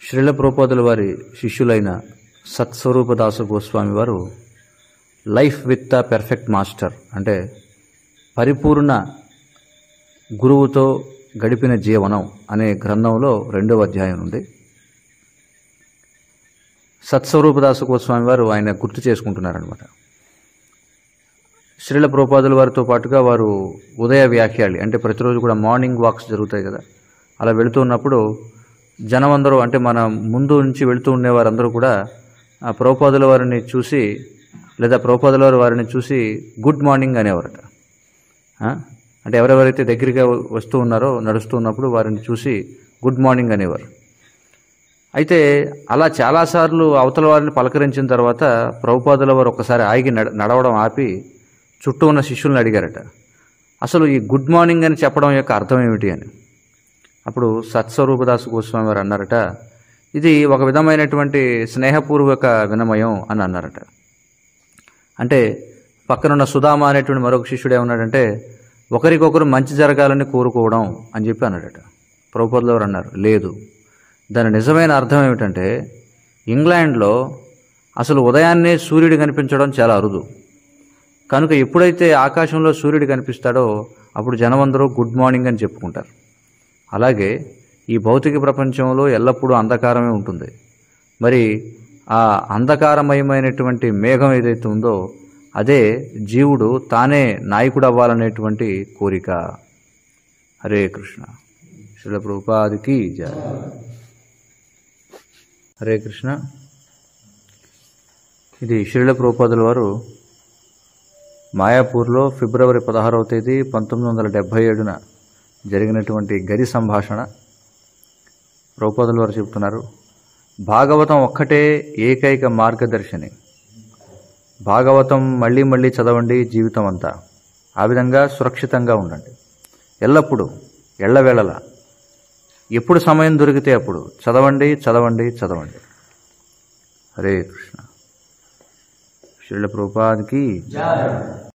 శ్రీల ప్రోపోదుల వారి శిష్యులైన సత్స్వరూపదాస గోస్వామి వారు life with the perfect master అంటే పరిపూర్ణ గురువుతో గడిపిన జీవనం అనే గ్రంథంలో రెండవ అధ్యాయం ఉంది సత్స్వరూపదాస గోస్వామి వారు ఆయన గుర్తు చేసుకుంటున్నారనమాట శ్రీల ప్రోపాదుల వారితో పాటుగా వారు ఉదయ వ్యాఖ్యాలి అంటే ప్రతిరోజు కూడా మార్నింగ్ వాక్స్ జరుగుతాయి కదా అలా వెళుతూ ఉన్నప్పుడు జనం అందరూ అంటే మన ముందు నుంచి వెళుతూ ఉండే వారందరూ కూడా ఆ ప్రోపాదుల వారిని చూసి లేదా ప్రోపాదుల వారు వారిని చూసి గుడ్ మార్నింగ్ అనేవారట ఆ? అంటే ఎవరెవరైతే దగ్గరగా వస్తూ ఉన్నారో నడుస్తూ ఉన్నప్పుడు వారిని చూసి గుడ్ మార్నింగ్ అనేవారు అయితే అలా చాలాసార్లు అవతల వారిని పలకరించిన తర్వాత ప్రభుపాదుల వారు ఒకసారి ఆగి నడ నడవడం ఆపి చుట్టూ ఉన్న శిష్యుల్ని అడిగారట అసలు ఈ గుడ్ మార్నింగ్ అని చెప్పడం యొక్క అర్థం ఏమిటి అని అప్పుడు సత్స్వరూపదాసు గోస్వామి వారు అన్నారట ఇది ఒక విధమైనటువంటి స్నేహపూర్వక వినమయం అని అన్నారట అంటే పక్కనున్న సుధామ అనేటువంటి మరొక శిష్యుడు ఏమన్నాడంటే ఒకరికొకరు మంచి జరగాలని కోరుకోవడం అని చెప్పి అన్నాడట ప్రభుపదులు వారు అన్నారు లేదు దాని నిజమైన అర్థం ఏమిటంటే ఇంగ్లాండ్లో అసలు ఉదయాన్నే సూర్యుడు కనిపించడం చాలా అరుదు కనుక ఎప్పుడైతే ఆకాశంలో సూర్యుడు కనిపిస్తాడో అప్పుడు జనమందరూ గుడ్ మార్నింగ్ అని చెప్పుకుంటారు అలాగే ఈ భౌతిక ప్రపంచంలో ఎల్లప్పుడూ అంధకారమే ఉంటుంది మరి ఆ అంధకారమయమైనటువంటి మేఘం ఏదైతే ఉందో అదే జీవుడు తానే నాయకుడు అవ్వాలనేటువంటి కోరిక హరే కృష్ణ శిల ప్రభుపాదికి జయ హరే కృష్ణ ఇది శ్రీల ప్రభుపాదుల వారు మాయాపూర్లో ఫిబ్రవరి పదహారవ తేదీ పంతొమ్మిది వందల డెబ్భై ఏడున జరిగినటువంటి గది సంభాషణ రౌపదుల వారు చెబుతున్నారు భాగవతం ఒక్కటే ఏకైక మార్గదర్శిని భాగవతం మళ్ళీ మళ్ళీ చదవండి జీవితం అంతా ఆ విధంగా సురక్షితంగా ఉండండి ఎల్లప్పుడూ ఎళ్ళవేళలా ఎప్పుడు సమయం దొరికితే అప్పుడు చదవండి చదవండి చదవండి హరే కృష్ణ శ్రీల ప్రభుపాదికి